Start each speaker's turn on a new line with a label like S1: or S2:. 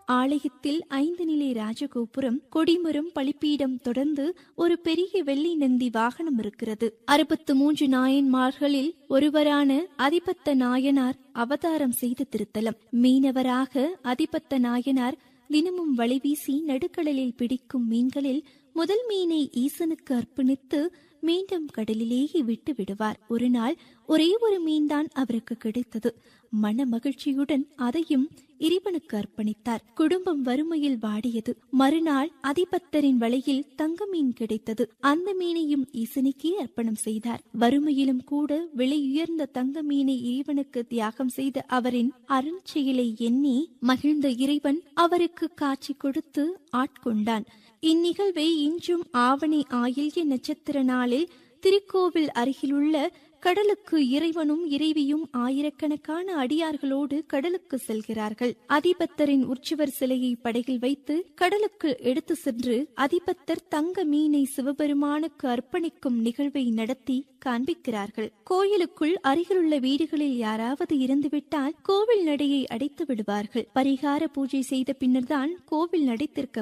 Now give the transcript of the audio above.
S1: ஆலயத்தில் ஐந்து நிலை ராஜகோபுரம் கொடிமரம் பலிப்பீடம் தொடர்ந்து ஒரு பெரிய வெள்ளி நந்தி வாகனம் இருக்கிறது அறுபத்து மூன்று நாயன்மார்களில் ஒருவரான அதிபத்த நாயனார் அவதாரம் செய்த திருத்தலம் மீனவராக அதிபத்த நாயனார் தினமும் வலைவீசி நடுக்கடலில் பிடிக்கும் மீன்களில் முதல் மீனை ஈசனுக்கு அர்ப்பணித்து மீண்டும் கடலிலேயே விட்டு விடுவார் ஒரு நாள் ஒரே ஒரு மீன்தான் அவருக்கு கிடைத்தது மன மகிழ்ச்சியுடன் அதையும் இறைவனுக்கு அர்ப்பணித்தார் குடும்பம் வறுமையில் வாடியது மறுநாள் அதிபத்தரின் வலையில் தங்க மீன் கிடைத்தது அந்த மீனையும் ஈசனுக்கே அர்ப்பணம் செய்தார் வறுமையிலும் கூட விலை உயர்ந்த தங்க மீனை இறைவனுக்கு தியாகம் செய்த அவரின் அருள் செயலை எண்ணி மகிழ்ந்த இறைவன் அவருக்கு காட்சி கொடுத்து ஆட்கொண்டான் இந்நிகழ்வை இன்றும் ஆவணி ஆயில்ய நட்சத்திர நாளில் திருக்கோவில் அருகிலுள்ள கடலுக்கு இறைவனும் இறைவியும் ஆயிரக்கணக்கான அடியார்களோடு கடலுக்கு செல்கிறார்கள் அதிபத்தரின் உற்சவர் சிலையை படகில் வைத்து கடலுக்கு எடுத்து சென்று அதிபத்தர் தங்க மீனை சிவபெருமானுக்கு அர்ப்பணிக்கும் நிகழ்வை நடத்தி காண்பிக்கிறார்கள் கோயிலுக்குள் அருகிலுள்ள வீடுகளில் யாராவது இருந்துவிட்டால் கோவில் நடையை அடைத்து விடுவார்கள் பரிகார பூஜை செய்த பின்னர்தான் கோவில் நடை திறக்கப்படும்